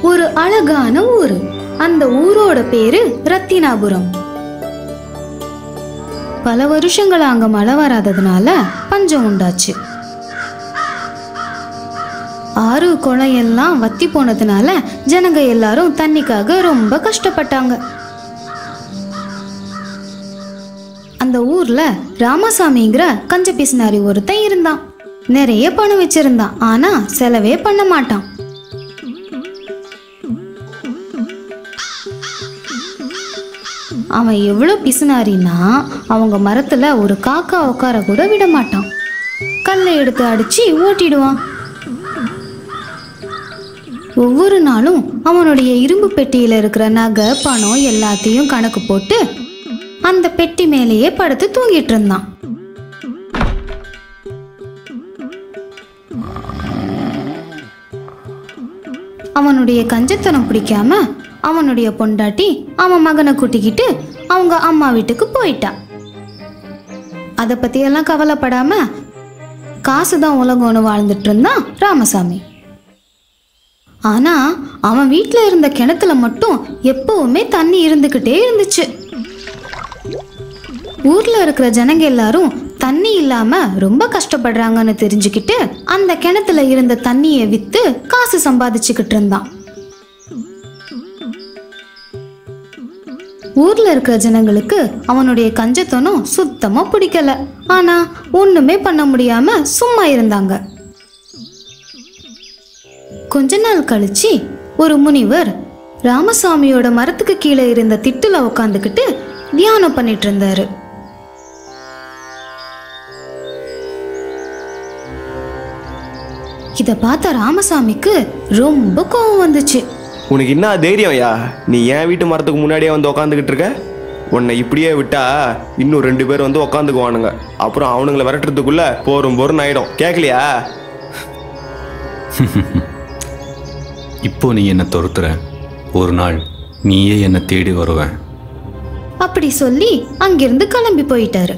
ஒரு அழகான ஊரு அந்த ஊரோட பேரு ரத்தினாபுரம் பல வருஷங்களா அங்க மழை வராததுனால பஞ்சம் உண்டாச்சு ஆறு குளம் எல்லாம் வத்தி போனதுனால ஜனங்க எல்லாரும் தண்ணிக்காக ரொம்ப கஷ்டப்பட்டாங்க அந்த ஊர்ல ராமசாமிங்கிற கஞ்ச பிசினாரி ஒருத்தன் இருந்தான் நிறைய பணம் வச்சிருந்தான் ஆனா செலவே பண்ண மாட்டான் அவன் எவ்வளோ பிசுனாரின்னா அவங்க மரத்துல ஒரு காக்கா உட்கார கூட விட மாட்டான் கல்லை எடுத்து அடிச்சு ஓட்டிடுவான் ஒவ்வொரு நாளும் அவனுடைய இரும்பு பெட்டியில இருக்கிற நகை பணம் எல்லாத்தையும் கணக்கு போட்டு அந்த பெட்டி மேலேயே படுத்து தூங்கிட்டு இருந்தான் அவனுடைய கஞ்சத்தனம் பிடிக்காம அவனுடைய பொண்டாட்டி அவன் மகனை கூட்டிக்கிட்டு அவங்க அம்மா வீட்டுக்கு போயிட்டா அதை பத்தியெல்லாம் கவலைப்படாம காசு தான் உலகம்னு வாழ்ந்துட்டு இருந்தான் ராமசாமி ஆனா அவன் வீட்ல இருந்த கிணத்துல மட்டும் எப்பவுமே தண்ணி இருந்துகிட்டே இருந்துச்சு ஊர்ல இருக்கிற ஜனங்க எல்லாரும் தண்ணி இல்லாம ரொம்ப கஷ்டப்படுறாங்கன்னு தெரிஞ்சுக்கிட்டு அந்த கிணத்துல இருந்த தண்ணியை வித்து காசு சம்பாதிச்சுக்கிட்டு இருந்தான் ஊர்ல இருக்கிற ஜனங்களுக்கு அவனுடைய கஞ்சத்தனம் சுத்தமா பிடிக்கல ஆனா ஒண்ணுமே பண்ண முடியாம சும்மா இருந்தாங்க கொஞ்ச நாள் கழிச்சு ஒரு முனிவர் ராமசாமியோட மரத்துக்கு கீழே இருந்த திட்டுல உட்காந்துக்கிட்டு தியானம் பண்ணிட்டு இருந்தாரு இத பார்த்த ராமசாமிக்கு ரொம்ப கோவம் வந்துச்சு உனக்கு என்ன தைரியம்யா நீ ஏன் வீட்டு மரத்துக்கு முன்னாடியே வந்து உக்காந்துக்கிட்டு இருக்க உன்னை இப்படியே விட்டா இன்னும் ரெண்டு பேர் வந்து உக்காந்துக்குவானுங்க அப்புறம் அவனுங்களை விரட்டுறதுக்குள்ள போரும் போரும் ஆயிடும் கேட்கலையா இப்போ நீ என்னை துரத்துற ஒரு நாள் நீயே என்னை தேடி வருவேன் அப்படி சொல்லி அங்கிருந்து கிளம்பி போயிட்டாரு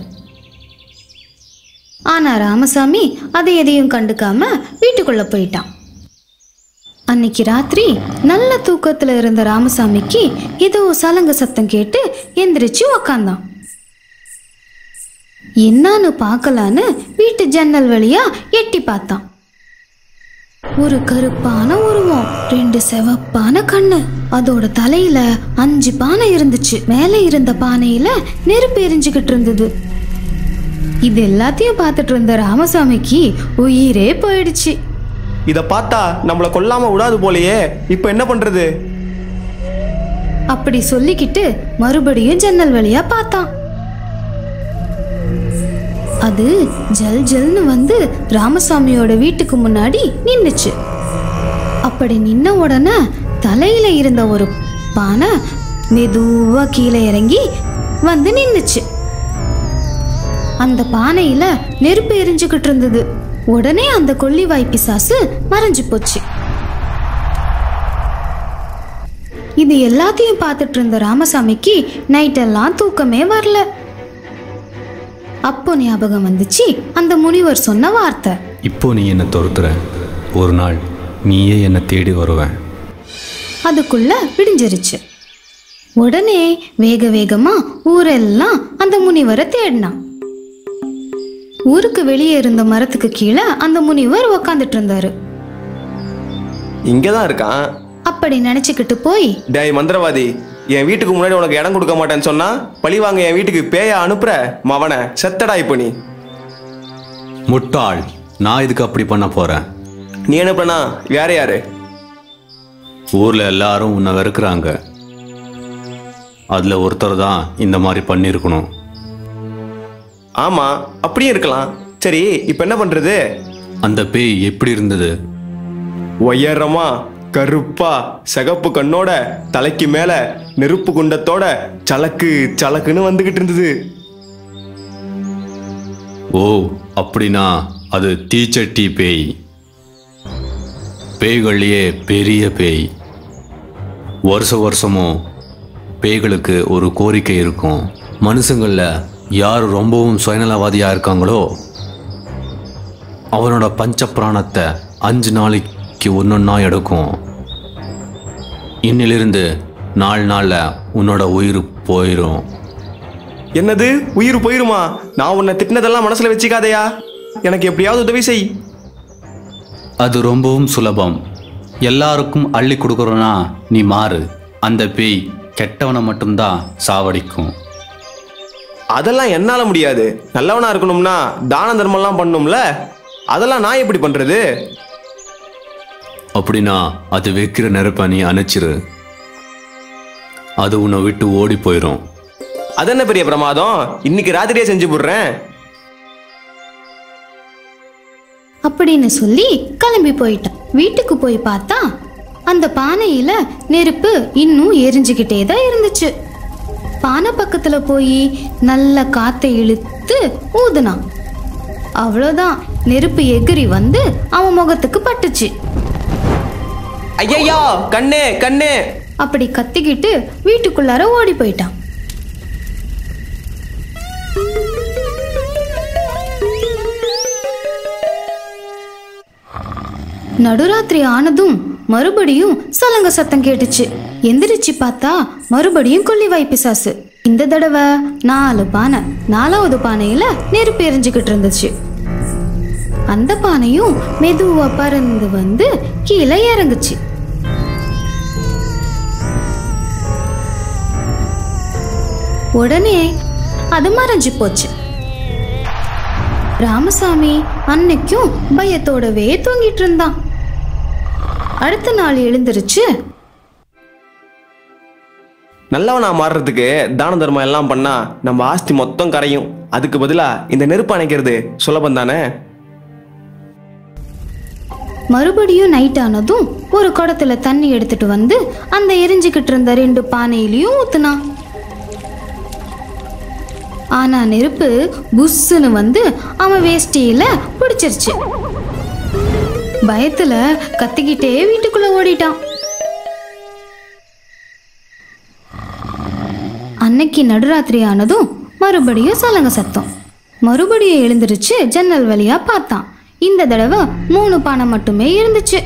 ஆனா ராமசாமி அதை எதையும் கண்டுக்காம வீட்டுக்குள்ள போயிட்டான் அன்னைக்கு ராத்திரி நல்ல தூக்கத்துல இருந்த ராமசாமிக்கு ஏதோ சலங்க சத்தம் கேட்டு எந்திரிச்சு உக்காந்தான் என்னன்னு பார்க்கலான்னு வீட்டு ஜன்னல் வழியா எட்டி பார்த்தான் ஒரு கருப்பான உருவம் ரெண்டு செவப்பான கண்ணு அதோட தலையில அஞ்சு பானை இருந்துச்சு மேலே இருந்த பானையில நெருப்பு எரிஞ்சுக்கிட்டு இருந்தது இது எல்லாத்தையும் பார்த்துட்டு இருந்த ராமசாமிக்கு உயிரே போயிடுச்சு இதை பார்த்தா நம்மளை கொல்லாம விடாது போலயே இப்போ என்ன பண்றது அப்படி சொல்லிக்கிட்டு மறுபடியும் ஜன்னல் வழியா பார்த்தான் அது ஜல் ஜல்னு வந்து ராமசாமியோட வீட்டுக்கு முன்னாடி நின்னுச்சு அப்படி நின்ன உடனே தலையில இருந்த ஒரு பானை மெதுவா கீழே இறங்கி வந்து நின்னுச்சு அந்த பானையில நெருப்பு எரிஞ்சுக்கிட்டு இருந்தது உடனே அந்த கொள்ளிவாய் பிசாசு மறைஞ்சு போச்சு இது எல்லாத்தையும் பார்த்துட்டு இருந்த ராமசாமிக்கு நைட்டெல்லாம் தூக்கமே வரல அப்போ ஞாபகம் வந்துச்சு அந்த முனிவர் சொன்ன வார்த்தை இப்போ நீ என்னை துரத்துற ஒரு நாள் நீயே என்னை தேடி வருவேன் அதுக்குள்ள விடிஞ்சிருச்சு உடனே வேக வேகமா ஊரெல்லாம் அந்த முனிவரை தேடினான் ஊருக்கு வெளியே இருந்த மரத்துக்கு கீழே அந்த முனிவர் உக்காந்துட்டு இருந்தாரு இங்கே தான் இருக்கான் அப்படி நினைச்சுக்கிட்டு போய் டேய் மந்திரவாதி என் வீட்டுக்கு முன்னாடி உனக்கு இடம் கொடுக்க மாட்டேன்னு சொன்னா பழி வாங்க என் வீட்டுக்கு பேய அனுப்புற மவனை செத்தடா இப்போ நீ முட்டாள் நான் இதுக்கு அப்படி பண்ண போறேன் நீ என்ன பண்ணா வேற யாரு ஊர்ல எல்லாரும் உன்னை வெறுக்கிறாங்க அதுல ஒருத்தர் தான் இந்த மாதிரி பண்ணியிருக்கணும் ஆமா அப்படியும் இருக்கலாம் சரி இப்போ என்ன பண்றது அந்த பேய் எப்படி இருந்தது உயரமா கருப்பா சிகப்பு கண்ணோட தலைக்கு மேல நெருப்பு குண்டத்தோட சலக்கு சலக்குன்னு வந்துகிட்டு இருந்தது ஓ அப்படின்னா அது தீச்சட்டி பேய் பேய்கள்லயே பெரிய பேய் வருஷ வருஷமும் பேய்களுக்கு ஒரு கோரிக்கை இருக்கும் மனுஷங்கள யார் ரொம்பவும் சுயநலவாதியா இருக்காங்களோ அவனோட பஞ்ச பிராணத்தை அஞ்சு நாளைக்கு ஒன்னொன்னா எடுக்கும் இன்னிலிருந்து நாலு நாளில் உன்னோட உயிர் போயிடும் என்னது உயிர் போயிருமா நான் உன்னை திட்டினதெல்லாம் மனசுல வச்சுக்காதயா எனக்கு எப்படியாவது உதவி செய் அது ரொம்பவும் சுலபம் எல்லாருக்கும் அள்ளி கொடுக்குறோன்னா நீ மாறு அந்த பேய் கெட்டவனை மட்டும்தான் சாவடிக்கும் அதெல்லாம் என்னால முடியாது நல்லவனா இருக்கணும்னா தான தர்மம்லாம் பண்ணணும்ல அதெல்லாம் நான் எப்படி பண்றது அப்படின்னா அது வைக்கிற நெருப்பை நீ அணைச்சிரு அது உன்னை விட்டு ஓடி போயிடும் அது என்ன பெரிய பிரமாதம் இன்னைக்கு ராத்திரியே செஞ்சு போடுறேன் அப்படின்னு சொல்லி கிளம்பி போயிட்டான் வீட்டுக்கு போய் பார்த்தா அந்த பானையில நெருப்பு இன்னும் எரிஞ்சுக்கிட்டே தான் இருந்துச்சு பானை பக்கத்துல போய் நல்ல காத்தை இழுத்து ஊதுனான் அவ்வளோதான் நெருப்பு எகிரி வந்து அவன் முகத்துக்கு பட்டுச்சு ஐயையோ கண்ணே கண்ணே அப்படி கத்திக்கிட்டு வீட்டுக்குள்ளார ஓடி போயிட்டான் நடுராத்திரி ஆனதும் மறுபடியும் சலங்க சத்தம் கேட்டுச்சு எந்திரிச்சு பார்த்தா மறுபடியும் கொல்லிவாய் பிசாசு இந்த தடவை நாலு பானை நாலாவது பானையில நெருப்பு எரிஞ்சுக்கிட்டு இருந்துச்சு அந்த பானையும் மெதுவா பறந்து வந்து கீழே இறங்குச்சு உடனே அது மறைஞ்சு போச்சு ராமசாமி அன்னைக்கும் பயத்தோடவே தூங்கிட்டு இருந்தான் அடுத்த நாள் எழுந்திருச்சு நல்லவனா மாறுறதுக்கு தான தர்மம் எல்லாம் பண்ணா நம்ம ஆஸ்தி மொத்தம் கரையும் அதுக்கு பதிலா இந்த நெருப்பு அணைக்கிறது சுலபம் தானே மறுபடியும் நைட் ஆனதும் ஒரு குடத்துல தண்ணி எடுத்துட்டு வந்து அந்த எரிஞ்சுக்கிட்டு இருந்த ரெண்டு பானையிலையும் ஊத்துனான் ஆனா நெருப்பு புஸ்ஸுன்னு வந்து அவன் வேஷ்டியில பிடிச்சிருச்சு பயத்துல கத்திக்கிட்டே வீட்டுக்குள்ள ஓடிட்டான் அன்னைக்கு நடுராத்திரி ஆனதும் மறுபடியும் சலங்க சத்தம் மறுபடியும் எழுந்திருச்சு ஜன்னல் வழியா பார்த்தான் இந்த தடவை மூணு பானை மட்டுமே இருந்துச்சு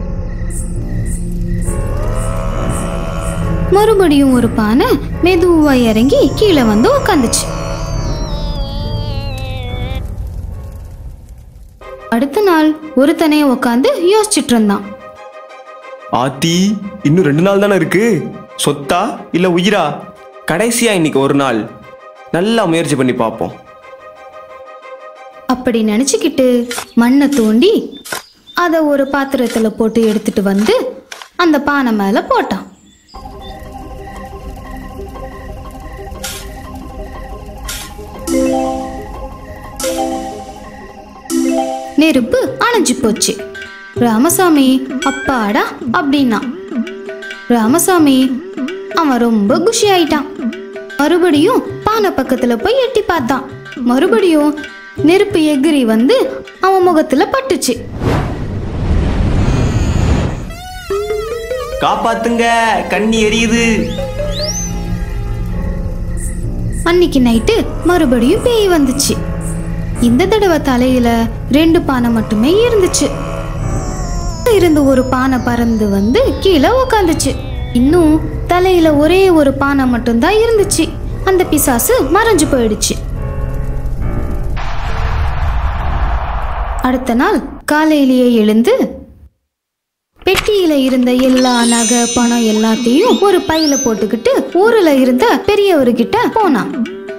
மறுபடியும் ஒரு பானை மெதுவா இறங்கி கீழே வந்து உக்காந்துச்சு அடுத்த நாள் ஒருத்தனே உக்காந்து யோசிச்சுட்டு இருந்தான் ஆத்தி இன்னும் ரெண்டு நாள் தானே இருக்கு சொத்தா இல்ல உயிரா கடைசியா இன்னைக்கு ஒரு நாள் நல்லா முயற்சி பண்ணி பார்ப்போம் அப்படி நினச்சிக்கிட்டு மண்ணை தோண்டி அதை ஒரு பாத்திரத்தில் போட்டு எடுத்துட்டு வந்து அந்த பானை மேலே போட்டான் நெருப்பு அணைஞ்சு போச்சு ராமசாமி அப்பாடா அப்படின்னா ராமசாமி அவன் ரொம்ப குஷி ஆயிட்டான் மறுபடியும் பானை பக்கத்துல போய் எட்டி பார்த்தான் மறுபடியும் நெருப்பு எகிரி வந்து அவன் முகத்துல பட்டுச்சு காப்பாத்துங்க கண்ணி எரியுது அன்னைக்கு நைட்டு மறுபடியும் பேய் வந்துச்சு இந்த தடவை தலையில ரெண்டு பானை மட்டுமே இருந்துச்சு இருந்து ஒரு பானை பறந்து வந்து கீழே உக்காந்துச்சு இன்னும் தலையில ஒரே ஒரு பானை மட்டும்தான் இருந்துச்சு அந்த பிசாசு மறைஞ்சு போயிடுச்சு அடுத்த நாள் காலையிலேயே எழுந்து பெட்டியில இருந்த எல்லா நகை பணம் எல்லாத்தையும் ஒரு பையில போட்டுக்கிட்டு ஊர்ல இருந்த பெரியவர்கிட்ட போனான்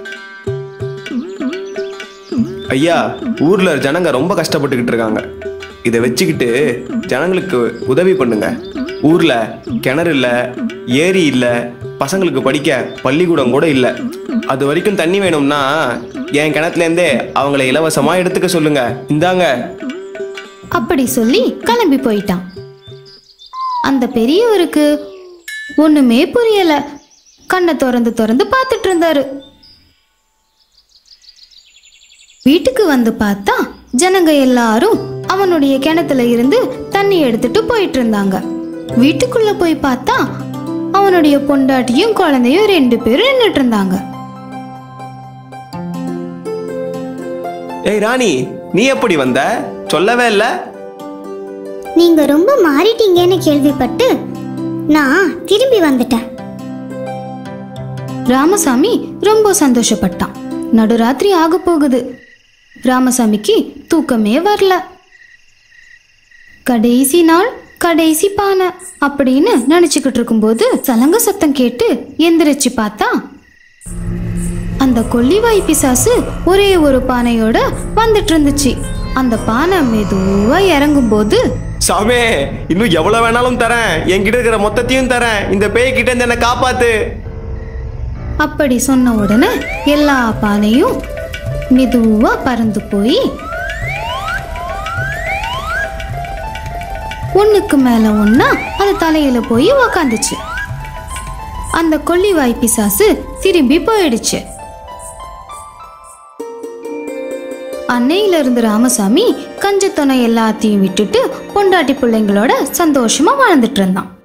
ஐயா ஊர்ல ஜனங்க ரொம்ப கஷ்டப்பட்டுக்கிட்டு இருக்காங்க இதை வச்சுக்கிட்டு ஜனங்களுக்கு உதவி பண்ணுங்க ஊர்ல கிணறு இல்ல ஏரி இல்ல பசங்களுக்கு படிக்க பள்ளிக்கூடம் கூட இல்ல அது வரைக்கும் தண்ணி வேணும்னா என் கிணத்துல இருந்தே அவங்கள இலவசமா எடுத்துக்க சொல்லுங்க இந்தாங்க அப்படி சொல்லி கிளம்பி போயிட்டான் அந்த பெரியவருக்கு ஒண்ணுமே புரியல கண்ணை திறந்து திறந்து பார்த்துட்டு இருந்தாரு வீட்டுக்கு வந்து பார்த்தா ஜனங்க எல்லாரும் அவனுடைய கிணத்துல இருந்து தண்ணி எடுத்துட்டு போயிட்டு இருந்தாங்க வீட்டுக்குள்ள போய் பார்த்தா அவனுடைய பொண்டாட்டியும் குழந்தையும் ரெண்டு பேரும் நின்றுட்டு இருந்தாங்க ஏய் ராணி நீ எப்படி வந்த சொல்லவே இல்ல நீங்க ரொம்ப மாறிட்டீங்கன்னு கேள்விப்பட்டு நான் திரும்பி வந்துட்டேன் ராமசாமி ரொம்ப சந்தோஷப்பட்டான் நடுராத்திரி ஆக போகுது ராமசாமிக்கு தூக்கமே வரல கடைசி நாள் கடைசி பானை அப்படின்னு நினைச்சுக்கிட்டு இருக்கும்போது சலங்க சத்தம் கேட்டு எந்திரிச்சு பார்த்தா அந்த கொல்லிவாய் பிசாசு ஒரே ஒரு பானையோட வந்துட்டு இருந்துச்சு அந்த பானை மெதுவா இறங்கும்போது சாமே இன்னும் எவ்வளவு வேணாலும் தரேன் என்கிட்ட இருக்கிற மொத்தத்தையும் தரேன் இந்த பேய் கிட்ட இருந்து என்னை காப்பாத்து அப்படி சொன்ன உடனே எல்லா பானையும் மெதுவா பறந்து போய் ஒண்ணுக்கு மேல ஒண்ணா அது தலையில போய் உக்காந்துச்சு அந்த கொல்லிவாய் பிசாசு திரும்பி போயிடுச்சு அன்னையில இருந்து ராமசாமி கஞ்சத்தொனை எல்லாத்தையும் விட்டுட்டு பொண்டாட்டி பிள்ளைங்களோட சந்தோஷமா வாழ்ந்துட்டு இருந்தான்